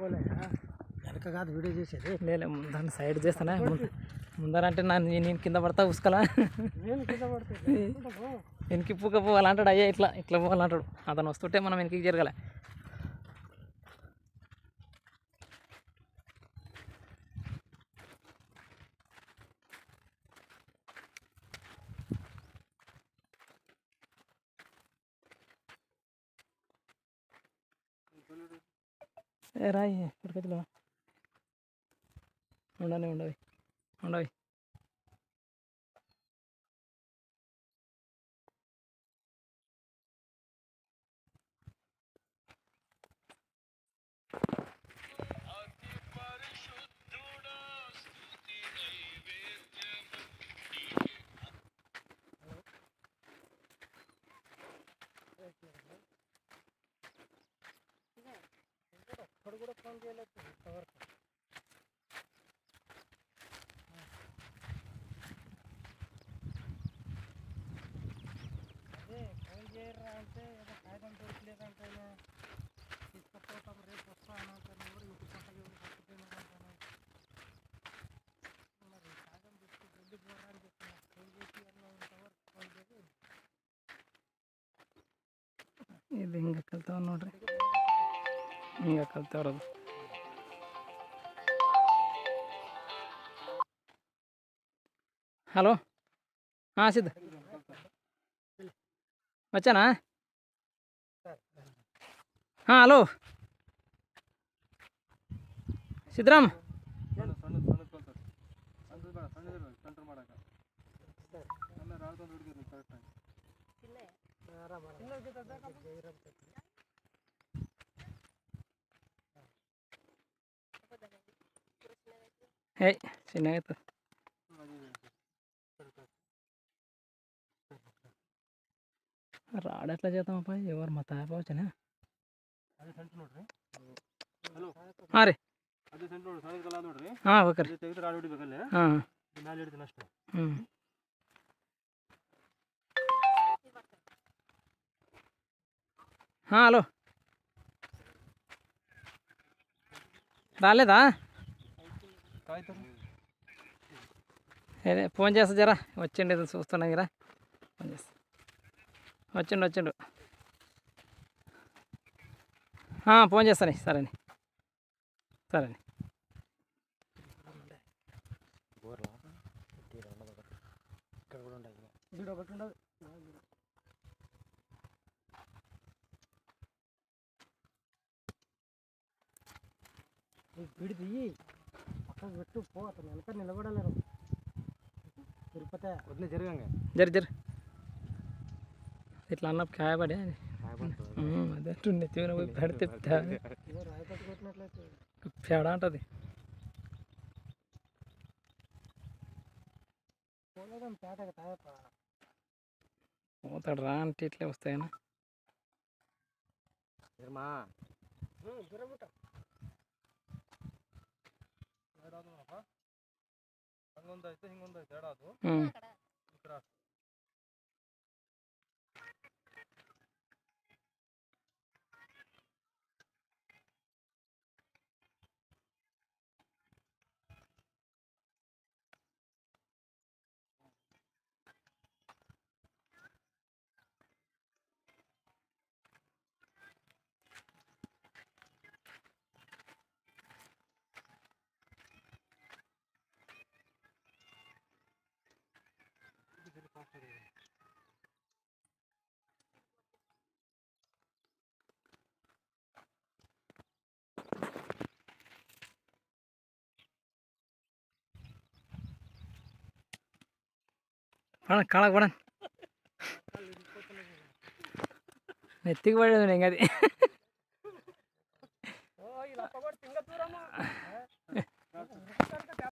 పోలే వెనక కాదు వీడియో చేసేది లేదు ముందర సైడ్ చేస్తానే ముంద- ముందర అంటే నన్ను నేను కింద పడతా ఉసుకలా నేను కింద పడుతుంది వెనక్కి పూక పోవాలంటాడు అయ్యా ఇట్లా ఇట్లా పోవాలంటాడు అతను వస్తుంటే మనం వెనక్కి జరగాలి ఏ రాయి ఇక్కడికి ఉండని ఉండవి ఉండవి అక్కడ కూడా ఫోన్ చేయలేదు ఇంతవరకు అదే ఫోన్ చేయరా అంటే ఏదో కాగితం దొరకలేదంటే తీసుకుపోతాం రేపు వస్తాను అంటాను ఎవరు ఇంటి పక్కన ఎవరు పట్టుకుపోయినారు అంటాను మరి కాగితం తీసుకు వెళ్ళిపోరా అని చెప్పిన ఫోన్ చేసి అన్న ఇంతవరకు ఫోన్ చేసి ಇದು ಹಿಂಗೆ ಕಲ್ತಾವ ನೋಡ್ರಿ ಹಿಂಗೆ ಕಲ್ತಾವ್ರದು హలో సిద్ధ వచ్చానా హలో ಸಿದ್ದರಾಮ್ హే చిన్నగా రాడు ఎట్లా చేద్దామప్ప ఎవరు మా తాపవచ్చనా ಅದೇ ಸೆಂಟ್ ನೋಡ್ರಿ ಹಲೋ ಹಾಂ ರೀ ಅದೇ ಸೆಂಟ್ ನೋಡ್ರಿ ಸಣ್ಣ ಕಲ್ಲ ನೋಡ್ರಿ ಹಾಂ ಓಕೆ ರೀ ಅದೇ ತೆಗೆದು ರಾಡ್ ಹೊಡಿಬೇಕಲ್ಲೇ ಹಾಂ ಮ್ಯಾಲೆ ಹಿಡಿತೀನಿ ಅಷ್ಟೇ ಹ್ಞೂ ಹಾಂ హలో రాలేదా ಕಾಯ್ತಾರೆ అదే ఫోన్ చేస్తా జరా వచ్చిండు ఇది చూస్తున్నాం కదా ఫోన్ చేస్తా వచ్చిండు వచ్చిండు ఆ, ఫోన్ చేస్తాను సరేని సరేని ఇక్కడ కూడా ఉండదు ఇక్కడ ఒకటి ఉండదు పిడి తీయి పక్కకు పెట్టు పో అతను వెనక నిలబడలేరు తిరుపతి వదిలే జరగంగా జరి జరి ఇట్లా అన్నప్పుడు కాయపడి అదే అంటుండే తీవ్ర పోయి పెడితే రాయి పట్టుకొట్టినట్లయితే పేడ అంటది పోలేదాం పేటకి తాయప్ప పోతాడు రా అంటే ఇట్లే వస్తాయనా జ్వరమా జ్వరముట ಹಂಗೊಂದೈತೆ ಹಿಂಗೊಂದೈತೆ ಎಡಾದು ಹ್ಞೂ ಈ ಕಡೆ పడ కాళ్ళకు పడ నెత్తికి పడేది ఇంకా అది